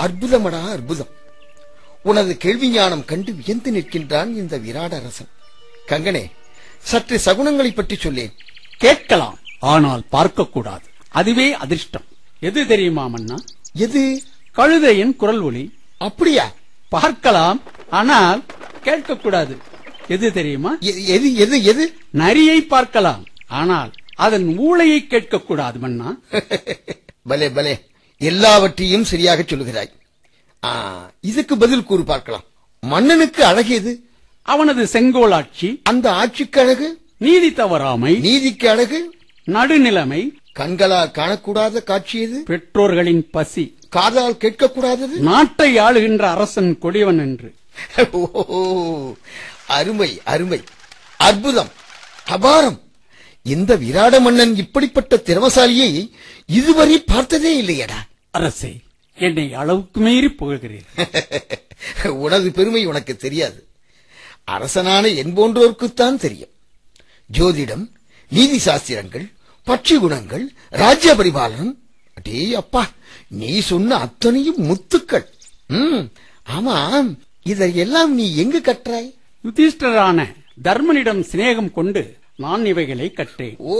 அற்புதமடா அற்புதம் உனது கேள்வி ஞானம் கண்டு வியந்து நிற்கின்றான் இந்த விராட அரசன் கங்கனே சற்று சகுனங்களைப் பற்றி சொல்லேன் கேட்கலாம் ஆனால் பார்க்க கூடாது அதுவே அதிர்ஷ்டம் எது தெரியுமா மன்னா எது கழுதையின் குரல் ஒலி அப்படியா பார்க்கலாம் ஆனால் கேட்கக்கூடாது எது தெரியுமா எ- எது எது எது நரியை பார்க்கலாம் ஆனால் அதன் ஊளையை கேட்கக்கூடாது மன்னா பலே பலே எல்லாவற்றையும் சரியாக சொல்லுகிறாய் ஆ, இதுக்கு பதில் கூறு பார்க்கலாம் மன்னனுக்கு அழகு எது அவனது செங்கோல் ஆட்சி அந்த ஆட்சிக்கு அழகு நீதி தவறாமை நீதிக்கு அழகு நடுநிலைமை கண்களால் காணக்கூடாத காட்சி எது பெற்றோர்களின் பசி காதால் கேட்கக்கூடாதது நாட்டை ஆளுகின்ற அரசன் கொடியவன் என்று ஓ அருமை அருமை அற்புதம் அபாரம் இந்த விராட மன்னன் இப்படிப்பட்ட திறமசாலியை இதுவரை பார்த்ததே இல்லையடா அரசே என்னை அளவுக்கு மீறி புகழ்கிறீர் உனது பெருமை உனக்கு தெரியாது அரசனான என் போன்றோருக்குத்தான் தெரியும் ஜோதிடம் நீதி சாஸ்திரங்கள் பட்சி குணங்கள் ராஜ்ய பரிபாலனம் அடே அப்பா நீ சொன்ன அத்தனையும் முத்துக்கள் ம் ஆமாம் இதையெல்லாம் நீ எங்கு கற்றாய் யுதிஷ்டரான தர்மனிடம் சிநேகம் கொண்டு நான் இவைகளை கற்றேன் ஓ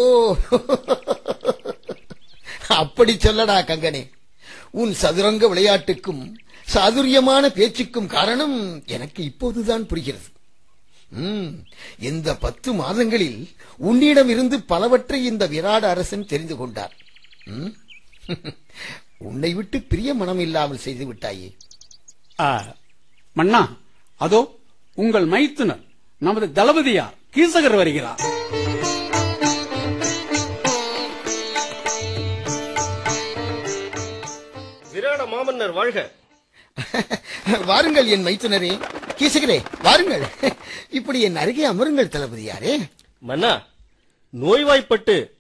அப்படி சொல்லடா கங்கனே உன் சதுரங்க விளையாட்டுக்கும் சாதுரியமான பேச்சுக்கும் காரணம் எனக்கு இப்போதுதான் புரிகிறது ம், இந்த பத்து மாதங்களில் உன்னிடம் இருந்து பலவற்றை இந்த விராட அரசன் தெரிந்து கொண்டார் ம்? உன்னை விட்டு பிரிய மனம் இல்லாமல் செய்து விட்டாயே ஆ, மன்னா அதோ உங்கள் மைத்துனர் நமது தளபதியார் கீசகர் வருகிறார் விராட மாமன்னர் வாழ்க வாருங்கள் என் மைத்துனரே கீசகரே வாருங்கள் இப்படி என் அருகே அமருங்கள் தளபதியாரே மன்னா நோய்வாய்ப்பட்டு